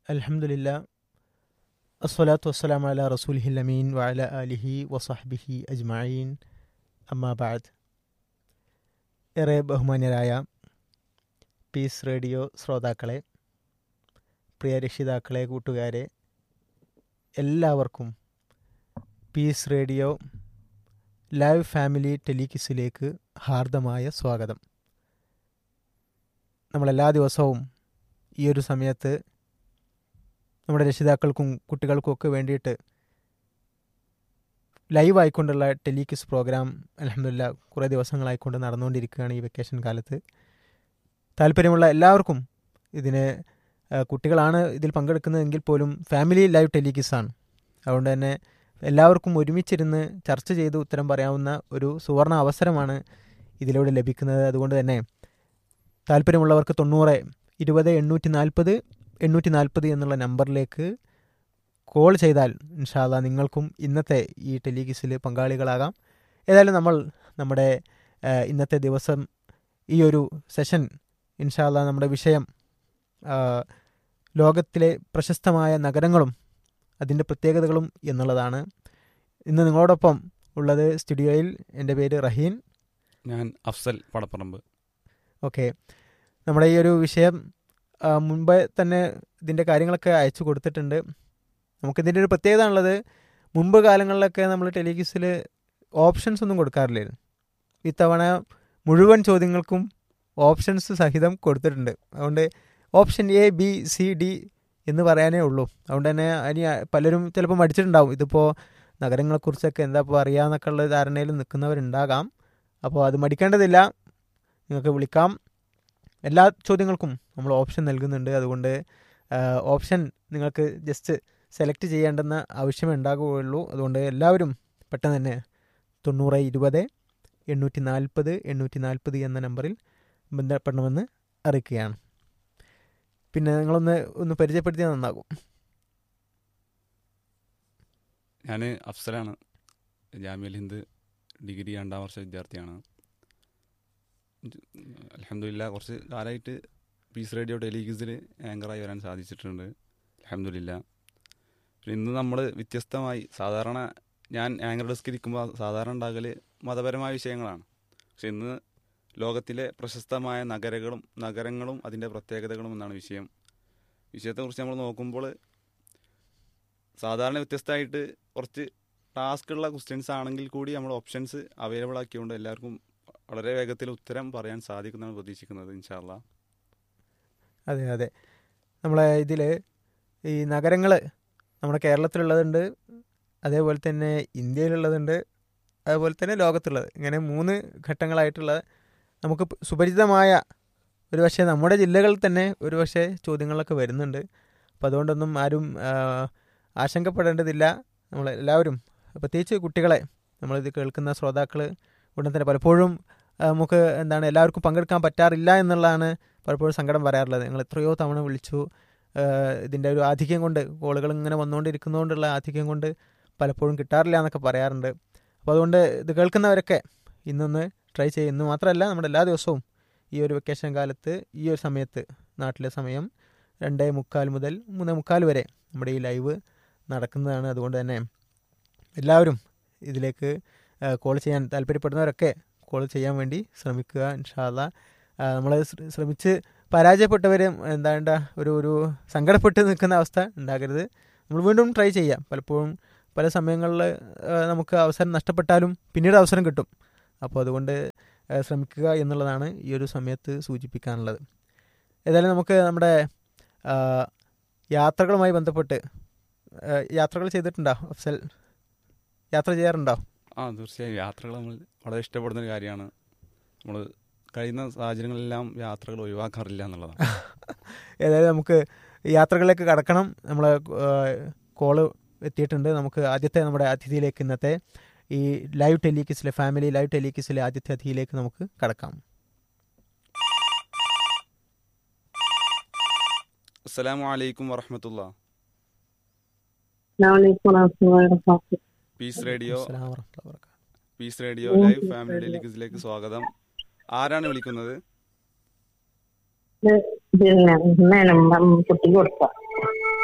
അലഹമുല്ല അസ്വലാത്തു വസ്സലാം അല റസൂലിഹിൽ അമീൻ വഅല അലിഹി വസഹ്ബിഹി അജ്മഈൻ അമ്മാബാദ് ഏറെ ബഹുമാന്യരായ പീസ് റേഡിയോ ശ്രോതാക്കളെ പ്രിയ രക്ഷിതാക്കളെ കൂട്ടുകാരെ എല്ലാവർക്കും പീസ് റേഡിയോ ലൈവ് ഫാമിലി ടെലികിസിലേക്ക് ഹാർദമായ സ്വാഗതം നമ്മളെല്ലാ ദിവസവും ഈ ഒരു സമയത്ത് നമ്മുടെ രക്ഷിതാക്കൾക്കും കുട്ടികൾക്കും ഒക്കെ വേണ്ടിയിട്ട് ലൈവ് ആയിക്കൊണ്ടുള്ള ടെലികിസ് പ്രോഗ്രാം അലഹമില്ല കുറേ ദിവസങ്ങളായിക്കൊണ്ട് നടന്നുകൊണ്ടിരിക്കുകയാണ് ഈ വെക്കേഷൻ കാലത്ത് താല്പര്യമുള്ള എല്ലാവർക്കും ഇതിന് ആ, കുട്ടികളാണ് ഇതിൽ പങ്കെടുക്കുന്നതെങ്കിൽ പോലും ഫാമിലി ലൈവ് ടെലികിസ് ആണ് അതുകൊണ്ട് തന്നെ എല്ലാവർക്കും ഒരുമിച്ചിരുന്ന് ചർച്ച ചെയ്ത് ഉത്തരം പറയാവുന്ന ഒരു സുവർണ അവസരമാണ് ഇതിലൂടെ ലഭിക്കുന്നത് അതുകൊണ്ട് തന്നെ താല്പര്യമുള്ളവർക്ക് തൊണ്ണൂറ് ഇരുപത് എണ്ണൂറ്റി നാൽപ്പത് എണ്ണൂറ്റി നാൽപ്പത് എന്നുള്ള നമ്പറിലേക്ക് കോൾ ചെയ്താൽ ഇൻഷാല്ല നിങ്ങൾക്കും ഇന്നത്തെ ഈ ടെലിഗിസിൽ പങ്കാളികളാകാം ഏതായാലും നമ്മൾ നമ്മുടെ ആ, ഇന്നത്തെ ദിവസം ഈ ഒരു സെഷൻ ഇൻഷാല്ല നമ്മുടെ വിഷയം ആ, ലോകത്തിലെ പ്രശസ്തമായ നഗരങ്ങളും അതിൻ്റെ പ്രത്യേകതകളും എന്നുള്ളതാണ് ഇന്ന് നിങ്ങളോടൊപ്പം ഉള്ളത് സ്റ്റുഡിയോയിൽ എൻ്റെ പേര് റഹീൻ ഞാൻ അഫ്സൽ പടപ്പറമ്പ് ഓക്കെ നമ്മുടെ ഈ ഒരു വിഷയം ആ, മുമ്പേ തന്നെ ഇതിൻ്റെ കാര്യങ്ങളൊക്കെ അയച്ചു കൊടുത്തിട്ടുണ്ട് നമുക്കിതിൻ്റെ ഒരു പ്രത്യേകത ഉള്ളത് മുമ്പ് കാലങ്ങളിലൊക്കെ നമ്മൾ ടെലിഗിസിൽ ഓപ്ഷൻസ് ഒന്നും കൊടുക്കാറില്ലായിരുന്നു ഇത്തവണ മുഴുവൻ ചോദ്യങ്ങൾക്കും ഓപ്ഷൻസ് സഹിതം കൊടുത്തിട്ടുണ്ട് അതുകൊണ്ട് option A B C D എന്ന് പറയാനേ ഉള്ളൂ അതുകൊണ്ട് തന്നെ ഇനി പലരും ചിലപ്പോൾ മടിച്ചിട്ടുണ്ടാവും ഇതിപ്പോൾ നഗരങ്ങളെക്കുറിച്ചൊക്കെ എന്താ ഇപ്പോൾ അറിയാമെന്നൊക്കെ ഉള്ള ധാരണയിൽ നിൽക്കുന്നവരുണ്ടാകാം അപ്പോൾ അത് മടിക്കേണ്ടതില്ല നിങ്ങൾക്ക് വിളിക്കാം എല്ലാ ചോദ്യങ്ങൾക്കും നമ്മൾ ഓപ്ഷൻ നൽകുന്നുണ്ട് അതുകൊണ്ട് ആ, ഓപ്ഷൻ നിങ്ങൾക്ക് ജസ്റ്റ് സെലക്ട് ചെയ്യേണ്ടെന്ന ആവശ്യമേ ഉണ്ടാകുകയുള്ളൂ അതുകൊണ്ട് എല്ലാവരും പെട്ടെന്ന് തന്നെ തൊണ്ണൂറ് ഇരുപത് എണ്ണൂറ്റി നാൽപ്പത് എണ്ണൂറ്റി നാൽപ്പത് എന്ന നമ്പറിൽ ബന്ധപ്പെടണമെന്ന് അറിയിക്കുകയാണ് പിന്നെ നിങ്ങളൊന്ന് ഒന്ന് പരിചയപ്പെടുത്തിയാൽ നന്നാകും ഞാൻ അഫ്സലാണ് ജാമ്യൽ ഹിന്ദ് ഡിഗ്രി രണ്ടാം വർഷ വിദ്യാർത്ഥിയാണ് അലഹമില്ല കുറച്ച് കാലമായിട്ട് പീസ് റേഡിയോ ടെലിഗിസിൽ ആങ്കറായി വരാൻ സാധിച്ചിട്ടുണ്ട് അലഹമില്ല പിന്നെ ഇന്ന് നമ്മൾ വ്യത്യസ്തമായി സാധാരണ ഞാൻ ആങ്കർ ഡെസ്കിൽ ഇരിക്കുമ്പോൾ സാധാരണ ഉണ്ടാകൽ മതപരമായ വിഷയങ്ങളാണ് പക്ഷെ ഇന്ന് ലോകത്തിലെ പ്രശസ്തമായ നഗരങ്ങളും നഗരങ്ങളും അതിൻ്റെ പ്രത്യേകതകളും എന്നാണ് വിഷയം വിഷയത്തെക്കുറിച്ച് നമ്മൾ നോക്കുമ്പോൾ സാധാരണ വ്യത്യസ്തമായിട്ട് കുറച്ച് ടാസ്ക് ഉള്ള ക്വസ്റ്റ്യൻസ് ആണെങ്കിൽ കൂടി നമ്മൾ ഓപ്ഷൻസ് അവൈലബിൾ ആക്കിയതുകൊണ്ട് എല്ലാവർക്കും വളരെ വേഗത്തിൽ ഉത്തരം പറയാൻ സാധിക്കുന്നതാണ് പ്രതീക്ഷിക്കുന്നത് ഇൻഷാല്ല അതെ അതെ നമ്മളെ ഇതിൽ ഈ നഗരങ്ങൾ നമ്മുടെ കേരളത്തിലുള്ളതുണ്ട് അതേപോലെ തന്നെ ഇന്ത്യയിലുള്ളതുണ്ട് അതുപോലെ തന്നെ ലോകത്തുള്ളത് ഇങ്ങനെ മൂന്ന് ഘട്ടങ്ങളായിട്ടുള്ള നമുക്ക് പ- സുപരിചിതമായ ഒരു പക്ഷേ നമ്മുടെ ജില്ലകളിൽ തന്നെ ഒരു പക്ഷേ ചോദ്യങ്ങളൊക്കെ വരുന്നുണ്ട് അപ്പോൾ അതുകൊണ്ടൊന്നും ആരും ആ, ആശങ്കപ്പെടേണ്ടതില്ല നമ്മൾ എല്ലാവരും പ്രത്യേകിച്ച് കുട്ടികളെ നമ്മളിത് കേൾക്കുന്ന ശ്രോതാക്കൾ ഉടൻ തന്നെ പലപ്പോഴും ആ, നമുക്ക് എന്താണ് എല്ലാവർക്കും പങ്കെടുക്കാൻ പറ്റാറില്ല എന്നുള്ളതാണ് പലപ്പോഴും സങ്കടം പറയാറുള്ളത് ഞങ്ങൾ എത്രയോ തവണ വിളിച്ചു ആഹ് ഇതിൻ്റെ ഒരു ആധിക്യം കൊണ്ട് കോളുകൾ ഇങ്ങനെ വന്നുകൊണ്ടിരിക്കുന്നതുകൊണ്ടുള്ള ആധിക്യം കൊണ്ട് പലപ്പോഴും കിട്ടാറില്ല എന്നൊക്കെ പറയാറുണ്ട് അപ്പോൾ അതുകൊണ്ട് ഇത് കേൾക്കുന്നവരൊക്കെ ഇന്നൊന്ന് ട്രൈ ചെയ്യും ഇന്ന് മാത്രമല്ല നമ്മുടെ എല്ലാ ദിവസവും ഈ ഒരു വെക്കേഷൻ കാലത്ത് ഈ ഒരു സമയത്ത് നാട്ടിലെ സമയം രണ്ടേ മുക്കാൽ മുതൽ മൂന്നേ മുക്കാൽ വരെ നമ്മുടെ ഈ ലൈവ് നടക്കുന്നതാണ് അതുകൊണ്ട് തന്നെ എല്ലാവരും ഇതിലേക്ക് കോൾ ചെയ്യാൻ താല്പര്യപ്പെടുന്നവരൊക്കെ കോൾ ചെയ്യാൻ വേണ്ടി ശ്രമിക്കുക ഇൻഷാല്ല നമ്മൾ ശ്രമിച്ച് പരാജയപ്പെട്ടവർ എന്താണ്ട ഒരു ഒരു സങ്കടപ്പെട്ട് നിൽക്കുന്ന അവസ്ഥ ഉണ്ടാകരുത് നമ്മൾ വീണ്ടും ട്രൈ ചെയ്യാം പലപ്പോഴും പല സമയങ്ങളിൽ നമുക്ക് അവസരം നഷ്ടപ്പെട്ടാലും പിന്നീട് അവസരം കിട്ടും അപ്പോൾ അതുകൊണ്ട് ആ, ശ്രമിക്കുക എന്നുള്ളതാണ് ഈ ഒരു സമയത്ത് സൂചിപ്പിക്കാനുള്ളത് ഏതായാലും നമുക്ക് നമ്മുടെ ആ, യാത്രകളുമായി ബന്ധപ്പെട്ട് ആ, യാത്രകൾ ചെയ്തിട്ടുണ്ടോ അഫ്സൽ യാത്ര ചെയ്യാറുണ്ടോ ആ തീർച്ചയായും യാത്രകൾ നമ്മൾ വളരെ ഇഷ്ടപ്പെടുന്ന ഒരു കാര്യമാണ് നമ്മൾ കഴിയുന്ന സാഹചര്യങ്ങളെല്ലാം യാത്രകൾ ഒഴിവാക്കാറില്ല എന്നുള്ളതാണ് ഏതായാലും നമുക്ക് യാത്രകളിലേക്ക് കടക്കണം നമ്മളെ കോള് എത്തിയിട്ടുണ്ട് നമുക്ക് ആദ്യത്തെ നമ്മുടെ അതിഥിയിലേക്ക് ഇന്നത്തെ ഈ ലൈവ് ടെലിക്കിസിലെ ഫാമിലി ലൈവ് ടെലിക്കിസിലെ ആദ്യത്തെ അതിഥിയിലേക്ക് നമുക്ക് കടക്കാം അസ്സലാമു അലൈക്കും വറഹമത്തുള്ള അസ്സലാമലൈക്കും വറഹ്മത്തുള്ളാഹി വബറകാതുഹു. പീസ് റേഡിയോ അസ്സലാമു വറഹ്മത്തുള്ളാഹി വബറകാതുഹു. പീസ് റേഡിയോ ലൈവ് ഫാമിലി ടെലിഗസിലേക്ക് സ്വാഗതം ആരാണ് വിളിക്കുന്നത് ഇത് പിന്നെ ഇന്ന് നമ്പർ കുട്ടിക്ക് കൊടുത്ത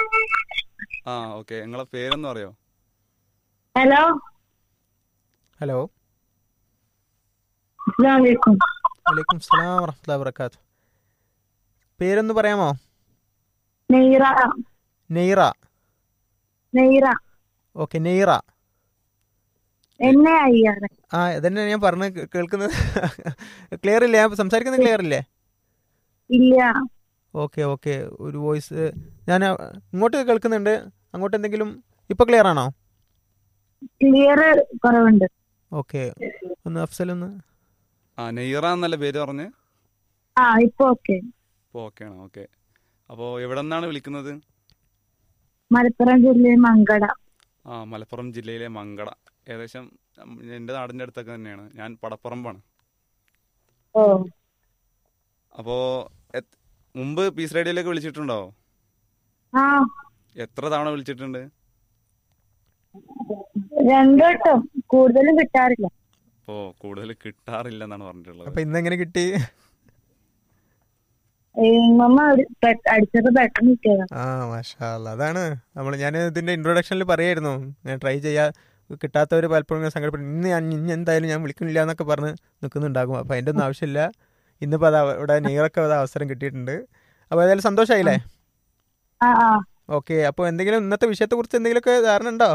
ആ ഓക്കെ നിങ്ങളെ പേരൊന്ന് പറയോ ഹലോ ഹലോ അസ്സലാമലൈക്കും വലൈക്കും സ്ലാം വറഹമുല്ലാ വർക്കാത്തു പേരൊന്ന് പറയാമോ നെയ്റ നെയ്റ നെയ്റ ഓക്കെ നെയ്റ എന്നെ അയ്യാറ് ആ ഇതന്നെ ഞാൻ പറഞ്ഞ് കേ- കേൾക്കുന്നത് ക്ലിയർ ഇല്ലേ ഞാൻ സംസാരിക്കുന്നത് ക്ലിയർ ഇല്ലേ ഇല്ല ഓക്കെ ഓക്കെ ഒരു വോയിസ് ഞാൻ ആ, ഇങ്ങോട്ട് കേൾക്കുന്നുണ്ട് അങ്ങോട്ട് എന്തെങ്കിലും ഇപ്പൊ ക്ലിയർ ആണോ ക്ലിയർ കുറവുണ്ട് ഓക്കെ ഒന്ന് അഫ്സൽ ഒന്ന് ആ നെയ്റ എന്നല്ല പേര് പറഞ്ഞ് ആ ഇപ്പൊ ഓക്കെ അപ്പോൾ ഓക്കെ ആണ് ഓക്കെ അപ്പോൾ എവിടെ നിന്നാണ് വിളിക്കുന്നത് മലപ്പുറം ജില്ലയിൽ മങ്കട ആ മലപ്പുറം ജില്ലയിലെ മങ്കട ഏകദേശം ഉം, എൻ്റെ നാടിൻ്റെ അടുത്തൊക്കെ തന്നെയാണ് ഞാൻ പടപ്പറമ്പാണ് ഓ അപ്പോൾ മുമ്പ് പീസ് റേഡിയോയിലേക്ക് വിളിച്ചിട്ടുണ്ടോ ആ എത്ര തവണ വിളിച്ചിട്ടുണ്ട് രണ്ടു വട്ടം കൂടുതലും കിട്ടാറില്ല അപ്പോൾ കൂടുതൽ കിട്ടാറില്ലെന്നാണ് പറഞ്ഞിട്ടുള്ളത് അപ്പൊ ഇന്നെങ്ങനെ കിട്ടി ഈ മമ്മ ഒരു പെ- അടിച്ചപ്പോ പെട്ടെന്ന് കിട്ടിയതാ ആ മാഷാ അല്ലാ. അതാണ് നമ്മൾ ഞാൻ ഇതിന്റെ ഇൻട്രൊഡക്ഷനിൽ പറയായിരുന്നു ഞാൻ ട്രൈ ചെയ്യാ കിട്ടാത്തവർ പലപ്പോഴും ഇങ്ങനെ സങ്കടപ്പെടും ഇന്ന് ഞാൻ ഇനി എന്തായാലും ഞാൻ വിളിക്കുന്നില്ല എന്നൊക്കെ പറഞ്ഞ് നിൽക്കുന്നുണ്ടാകും അപ്പോൾ അതിൻ്റെ ഒന്നും ആവശ്യമില്ല ഇന്നിപ്പോൾ അത് ഇവിടെ നീറൊക്കെ അത് അവസരം കിട്ടിയിട്ടുണ്ട് അപ്പോൾ ഏതായാലും സന്തോഷമായില്ലേ ആ ആ ഓക്കെ അപ്പോൾ എന്തെങ്കിലും ഇന്നത്തെ വിഷയത്തെക്കുറിച്ച് എന്തെങ്കിലുമൊക്കെ ധാരണ ഉണ്ടോ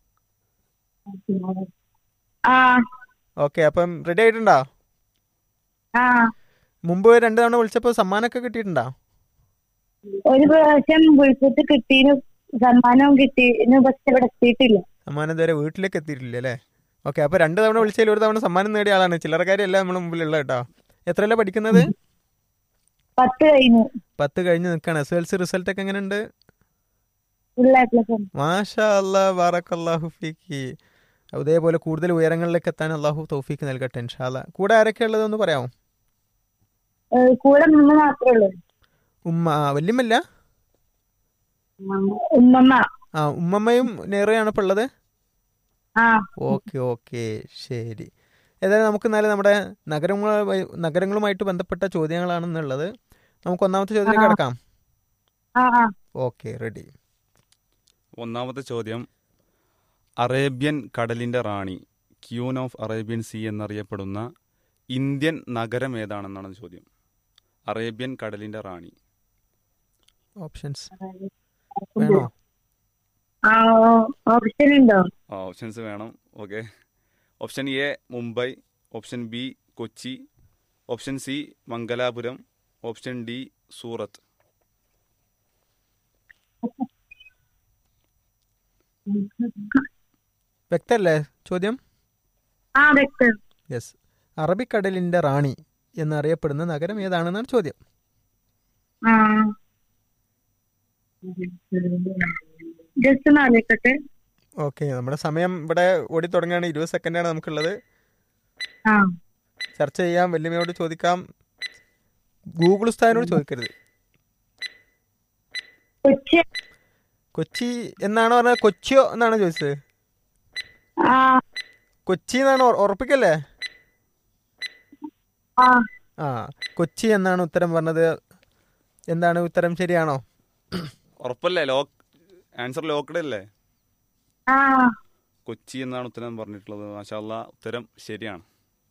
ആ ഓക്കെ അപ്പം റെഡി ആയിട്ടുണ്ടോ ആ മുമ്പ് രണ്ട് തവണ വിളിച്ചപ്പോൾ സമ്മാനമൊക്കെ കിട്ടിയിട്ടുണ്ടോ ഒരു പ്രാവശ്യം വിളിച്ചിട്ട് കിട്ടീന് സമ്മാനവും കിട്ടീന് പക്ഷെ ഇവിടെ എത്തിയിട്ടില്ല സമ്മാനം ഇതുവരെ വീട്ടിലേക്ക് എത്തിയിട്ടില്ല അല്ലേ ഓക്കെ അപ്പോൾ രണ്ട് തവണ വിളിച്ചതിൽ ഒരു തവണ സമ്മാനം നേടിയ ആളാണ് ചില്ലറക്കാരിയല്ല നമ്മുടെ മുമ്പിലുള്ള കേട്ടോ എത്രയല്ല പഠിക്കുന്നത് പത്ത് കഴിഞ്ഞു പത്ത് കഴിഞ്ഞ് നിൽക്കുകയാണ് എസ് എൽ സി റിസൾട്ട് ഒക്കെ എങ്ങനെയുണ്ട് ഫുൾ എ പ്ലസ് ഉണ്ട് മാഷാ അല്ലാ ബാറക്കല്ലാഹു ഫീക്ക് അതേപോലെ കൂടുതൽ ഉയരങ്ങളിലേക്ക് എത്താൻ അള്ളാഹു തൗഫീക്ക് നൽകട്ടെ ഇൻഷാല്ല കൂടെ ആരൊക്കെ ഉള്ളതെന്ന് പറയാമോ ഏ, കൂടെ മൂന്ന് മാത്രമേ ഉള്ളൂ ഉമ്മ ആ, വല്യമ്മല്ല ഉമ്മമ്മ ആ ഉമ്മമ്മയും നേറയാണ് ഇപ്പോൾ ഉള്ളത് ആ ഓക്കെ ഓക്കെ ശരി ഏതായാലും നമുക്ക് എന്നാലും നമ്മുടെ നഗരങ്ങളുമായി നഗരങ്ങളുമായിട്ട് ബന്ധപ്പെട്ട ചോദ്യങ്ങളാണെന്നുള്ളത് നമുക്ക് ഒന്നാമത്തെ ചോദ്യത്തിലേക്ക് ആ. കിടക്കാം ആ ആ ഓക്കെ റെഡി ഒന്നാമത്തെ ചോദ്യം അറേബ്യൻ കടലിൻ്റെ റാണി ക്യൂൻ ഓഫ് അറേബ്യൻ സീ എന്നറിയപ്പെടുന്ന ഇന്ത്യൻ നഗരം ഏതാണെന്നാണ് ചോദ്യം അറേബ്യൻ കടലിൻ്റെ റാണി ഓപ്ഷൻസ് വേണോ ആ ഓപ്ഷൻ ഉണ്ടോ ആ ഓപ്ഷൻസ് വേണം okay option A Mumbai option B Kochi option C Mangalapuram option D Surat വ്യക്തമല്ലേ ചോദ്യം ആ വ്യക്തം യെസ് അറബിക്കടലിന്റെ റാണി എന്നറിയപ്പെടുന്ന നഗരം ഏതാണെന്നാണ് ചോദ്യം ആ ജസ്റ്റ് ഒന്ന് ആലോചിക്കട്ടെ ഓക്കെ നമ്മുടെ സമയം ഇവിടെ ഓടി തുടങ്ങുകയാണ് ഇരുപത് സെക്കൻഡാണ് നമുക്കുള്ളത് ആ ചർച്ച ചെയ്യാം വല്യമ്മയോട് ചോദിക്കാം ഗൂഗിൾ ഉസ്താദിനോട് ചോദിക്കരുത് കൊച്ചി കൊച്ചി എന്നാണോ പറഞ്ഞത് കൊച്ചിയോ എന്നാണ് ചോദിച്ചത് ആ കൊച്ചി എന്നാണ് ഉറ- ഉറപ്പിക്കല്ലേ ആ ആ കൊച്ചി എന്നാണ് ഉത്തരം പറഞ്ഞത് എന്താണ് ഉത്തരം ശരിയാണോ ഉറപ്പല്ലേ ലോക്ക് ആൻസർ ലോക്ക്ഡ് അല്ലേ ആ കൊച്ചി എന്നാണ് ഉത്തരം പറഞ്ഞിട്ടുള്ളത് മാഷാല്ല ഉത്തരം ശരിയാണ്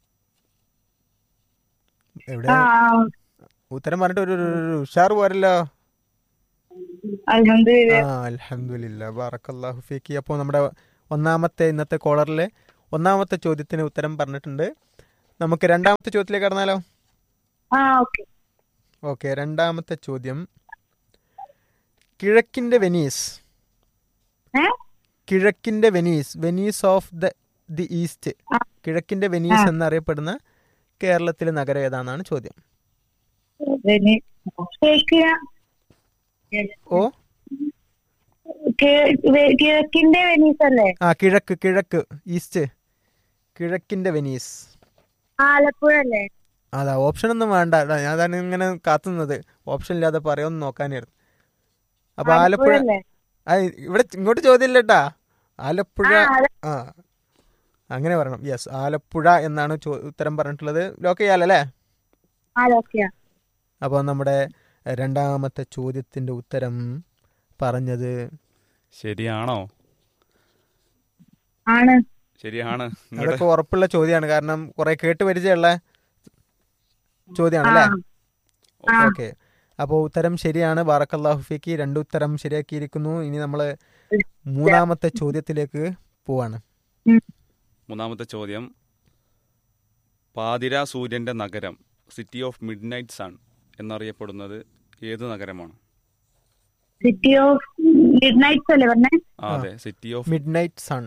എവിടെ ആ ഉത്തരം പറഞ്ഞിട്ട് ഒരു ഒരു- ഒരു ഉഷാർ പോരല്ലോ അൽഹംദുലില്ലാ ആ അൽഹംദുലില്ല ബാറക്കല്ലാഹു ഫീക്കി അപ്പോൾ നമ്മുടെ ഒന്നാമത്തെ ഇന്നത്തെ കോളറിലെ ഒന്നാമത്തെ ചോദ്യത്തിന് ഉത്തരം പറഞ്ഞിട്ടുണ്ട് നമുക്ക് രണ്ടാമത്തെ ചോദ്യത്തിലേക്ക് കടന്നാലോ ആ ഓക്കെ ഓക്കെ രണ്ടാമത്തെ ചോദ്യം കിഴക്കിന്റെ വെനീസ് ഏ കിഴക്കിന്റെ Venice Venice of the the East ആ. കിഴക്കിന്റെ വെനീസ് ആ. എന്നറിയപ്പെടുന്ന കേരളത്തിലെ നഗരം ഏതാണെന്നാണ് ചോദ്യം വെനി- കേക്കിയ ഓ കേ- വെ- കിഴക്കിന്റെ വെനീസ് അല്ലേ ആ കിഴക്ക് കിഴക്ക് ഈസ്റ്റ് കിഴക്കിന്റെ വെനീസ് ആലപ്പുഴ അല്ലേ അതാ ഓപ്ഷൻ ഒന്നും വേണ്ട അതാ ഞാൻ അതാണ് ഇങ്ങനെ കാത്തുന്നത് ഓപ്ഷൻ ഇല്ലാതെ പറയാമെന്ന് നോക്കാനായിരുന്നു അപ്പൊ ആലപ്പുഴ അല്ലേ ആ, ഇവിടെ ഇങ്ങോട്ട് ചോദ്യമില്ല കേട്ടാ ആലപ്പുഴ ആ, ആല- ആ അങ്ങനെ പറയണം യെസ് ആലപ്പുഴ എന്നാണ് ചോ- ഉത്തരം പറഞ്ഞിട്ടുള്ളത് ലോക്ക് ചെയ്യാലല്ലേ ആലോക്യ അപ്പോൾ നമ്മുടെ രണ്ടാമത്തെ ചോദ്യത്തിൻ്റെ ഉത്തരം പറഞ്ഞത് ശരിയാണോ ആണ് ശരിയാണ് നിങ്ങളുടെ അതൊക്കെ ഉറപ്പുള്ള ചോദ്യമാണ് കാരണം കുറെ കേട്ട് പരിചയമുള്ള ചോദ്യമാണ് അല്ലേ ആ. ഓക്കെ അപ്പോൾ ഉത്തരം ശരിയാണ് ബാറക്കല്ലാഹു ഫിക്ക് രണ്ട് ഉത്തരം ശരിയാക്കിയിരിക്കുന്നു ഇനി നമ്മൾ മൂന്നാമത്തെ ചോദ്യത്തിലേക്ക് പോവാണ് മൂന്നാമത്തെ ചോദ്യം പാതിര സൂര്യന്റെ നഗരം city of midnight sun എന്നറിയപ്പെടുന്നത് ഏത് നഗരമാണ് സിറ്റി ഓഫ് മിഡ് നൈറ്റ്സ് അല്ലേ പറഞ്ഞേ ആ, അതെ city of midnight sun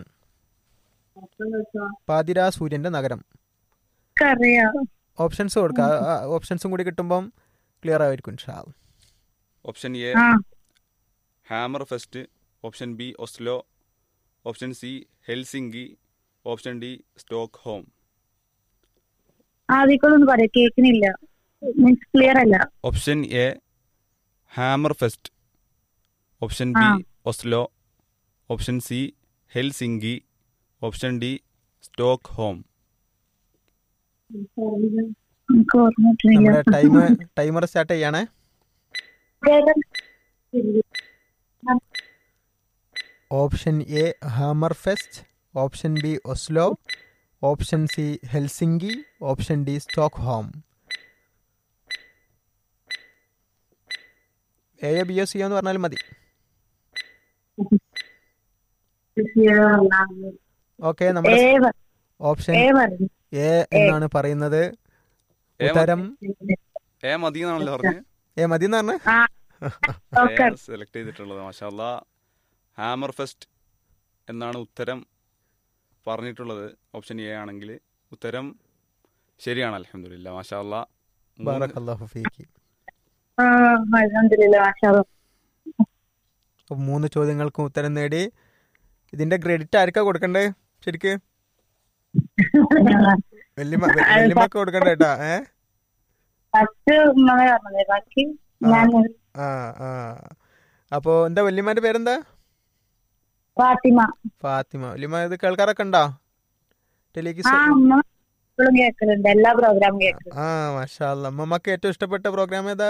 പാതിരാ സൂര്യന്റെ നഗരം അറിയാം ഓപ്ഷൻസ് കൊടുക്കുക ഓപ്ഷൻസും കൂടി കിട്ടുമ്പം ക്ലിയർ ആയിരിക്കും ഇൻഷാ അല്ലാ. ഓപ്ഷൻ എ ആ Hammerfest option B Oslo option C Helsinki option D Stockholm ആദ്യക്കൊള്ളൊന്നും പറയാം കേൾക്കുന്നില്ല മീൻസ് ക്ലിയർ അല്ല option A Hammerfest option B ആ. Oslo option C Helsinki option D Stockholm എനിക്ക് ഓർമ്മ കിട്ടുന്നില്ല നമ്മുടെ ടൈം ടൈമർ സ്റ്റാർട്ട് ചെയ്യണേ option A Hammerfest option B Oslo option C Helsinki option D Stockholm A B or C എന്ന് പറഞ്ഞാലും മതി okay നമ്മുടെ ഏ പ- ഓപ്ഷൻ ഏ പറഞ്ഞു എ എന്നാണ് പറയുന്നത് ഏ ഉത്തരം ഏ മതി എന്നാണല്ലോ പറഞ്ഞത് എ മതി എന്ന് പറഞ്ഞ ആ ഓക്കെ സെലക്ട് ചെയ്തിട്ടുള്ളത് മാഷാല്ല ഹാമർ ഫെസ്റ്റ് എന്നാണ് ഉത്തരം പറഞ്ഞിട്ടുള്ളത് ഓപ്ഷൻ എ ആണെങ്കിൽ ഉത്തരം ശരിയാണ് അലഹമില്ല മാഷാല്ല ബാറക്കല്ലാഹു ഫീക്ക് ആ അൽഹംദുലില്ലാ മാഷാ അല്ലാ. അപ്പൊ മൂന്ന് ചോദ്യങ്ങൾക്കും ഉത്തരം നേടി ഇതിന്റെ ക്രെഡിറ്റ് ആർക്കാ കൊടുക്കണ്ടേ ശരിക്ക് വല്യമ്മ വെ- വല്യമ്മക്ക് കൊടുക്കണ്ട കേട്ടാ ഏ ഫസ്റ്റ് ഉമ്മ പറഞ്ഞത് ബാക്കി ഞാൻ ആ ആ അപ്പോ എന്താ വല്യമ്മന്റെ പേരെന്താ ഫാത്തിമ ഫാത്തിമ വല്യമ്മ ഇത് കേൾക്കാറൊക്കെ ഉണ്ടോ ടെലിക്ക് ആ ഉമ്മ എപ്പോഴും കേൾക്കലുണ്ട് എല്ലാ പ്രോഗ്രാമും കേൾക്കും ആ മാഷാ അല്ലാ. അമ്മമ്മക്ക് ഏറ്റവും ഇഷ്ടപ്പെട്ട പ്രോഗ്രാം ഏതാ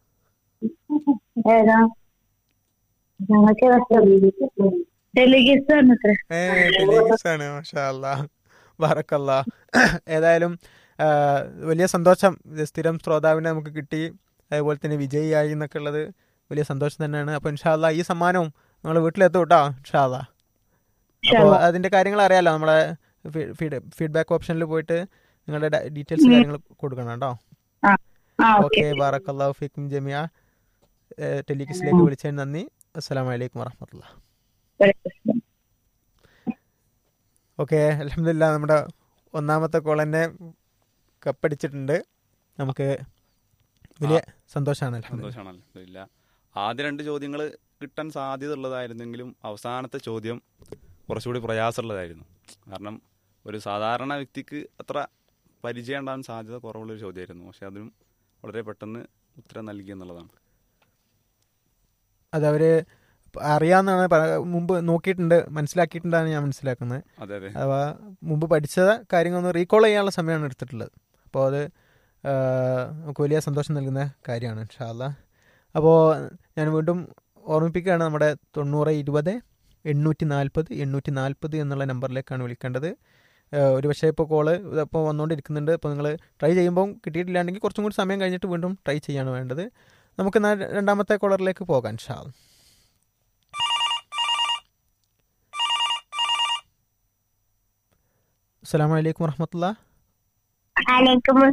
ഏതാ ഞങ്ങൾക്ക് ടെലിഗിസ് പറഞ്ഞത്ര ഏ ടെലിഗ്രാസ് ആണ് മാഷാ അല്ലാ ബാറക്കല്ലാ ഏതായാലും ആ, വലിയ സന്തോഷം ഇത് സ്ഥിരം ശ്രോതാവിനെ നമുക്ക് കിട്ടി അതേപോലെ തന്നെ വിജയിയായി എന്നൊക്കെ ഉള്ളത് വലിയ സന്തോഷം തന്നെയാണ് അപ്പോൾ ഇൻഷാല്ല ഈ സമ്മാനവും നമ്മൾ വീട്ടിലെത്തും കേട്ടോ ഇൻഷാല്ല അപ്പോൾ അതിന്റെ കാര്യങ്ങൾ അറിയാലോ നമ്മളെ ഫീഡ്ബാക്ക് ഓപ്ഷനിൽ പോയിട്ട് നിങ്ങളുടെ ഡീറ്റെയിൽസ് കാര്യങ്ങൾ കൊടുക്കണം കേട്ടോ ആ ഓക്കെ ഓക്കെ ബാറക്കല്ലാഹു ഫിക്കും ജമിയ ടെലികിസിലേക്ക് വിളിച്ചതിന് നന്ദി അസ്സലാമു അലൈക്കും വറഹമത്തുള്ള ഓക്കെ അലഹമില്ല നമ്മുടെ ഒന്നാമത്തെ കോൾ തന്നെ കപ്പടിച്ചിട്ടുണ്ട് നമുക്ക് വലിയ സന്തോഷമാണ് അൽഹംദുലില്ലാ. സന്തോഷമാണ് അലഹമില്ല ആദ്യ രണ്ട് ചോദ്യങ്ങൾ കിട്ടാൻ സാധ്യത ഉള്ളതായിരുന്നെങ്കിലും അവസാനത്തെ ചോദ്യം കുറച്ചുകൂടി പ്രയാസമുള്ളതായിരുന്നു കാരണം ഒരു സാധാരണ വ്യക്തിക്ക് അത്ര പരിചയം ഉണ്ടാകാൻ സാധ്യത കുറവുള്ളൊരു ചോദ്യമായിരുന്നു പക്ഷെ അതിനും വളരെ പെട്ടെന്ന് ഉത്തരം നൽകി എന്നുള്ളതാണ് അത് അവര് അറിയാവുന്നതാണ് പറ- മുമ്പ് നോക്കിയിട്ടുണ്ട് മനസ്സിലാക്കിയിട്ടുണ്ടാണ് ഞാൻ മനസ്സിലാക്കുന്നത് അതെ അതെ അഥവാ മുമ്പ് പഠിച്ച കാര്യങ്ങളൊന്ന് റീകോൾ ചെയ്യാനുള്ള സമയമാണ് എടുത്തിട്ടുള്ളത് അപ്പോൾ അത് ആ, നമുക്ക് വലിയ സന്തോഷം നൽകുന്ന കാര്യമാണ് ഇൻഷാല്ല അപ്പോൾ ഞാൻ വീണ്ടും ഓർമ്മിപ്പിക്കുകയാണ് നമ്മുടെ തൊണ്ണൂറ് ഇരുപത് എണ്ണൂറ്റി നാൽപ്പത് എണ്ണൂറ്റി നാൽപ്പത് എന്നുള്ള നമ്പറിലേക്കാണ് വിളിക്കേണ്ടത് ആ, ഒരു പക്ഷേ ഇപ്പോൾ കോള് ഇപ്പോൾ വന്നുകൊണ്ടിരിക്കുന്നുണ്ട് അപ്പോൾ നിങ്ങൾ ട്രൈ ചെയ്യുമ്പോൾ കിട്ടിയിട്ടില്ലാണ്ടെങ്കിൽ കുറച്ചും കൂടി സമയം കഴിഞ്ഞിട്ട് വീണ്ടും ട്രൈ ചെയ്യാണ് വേണ്ടത് നമുക്ക് എന്നാൽ രണ്ടാമത്തെ കോളറിലേക്ക് പോകാം ഷാ അസ്സാം വലൈക്കും വർഹമത്തുള്ള അലൈക്കും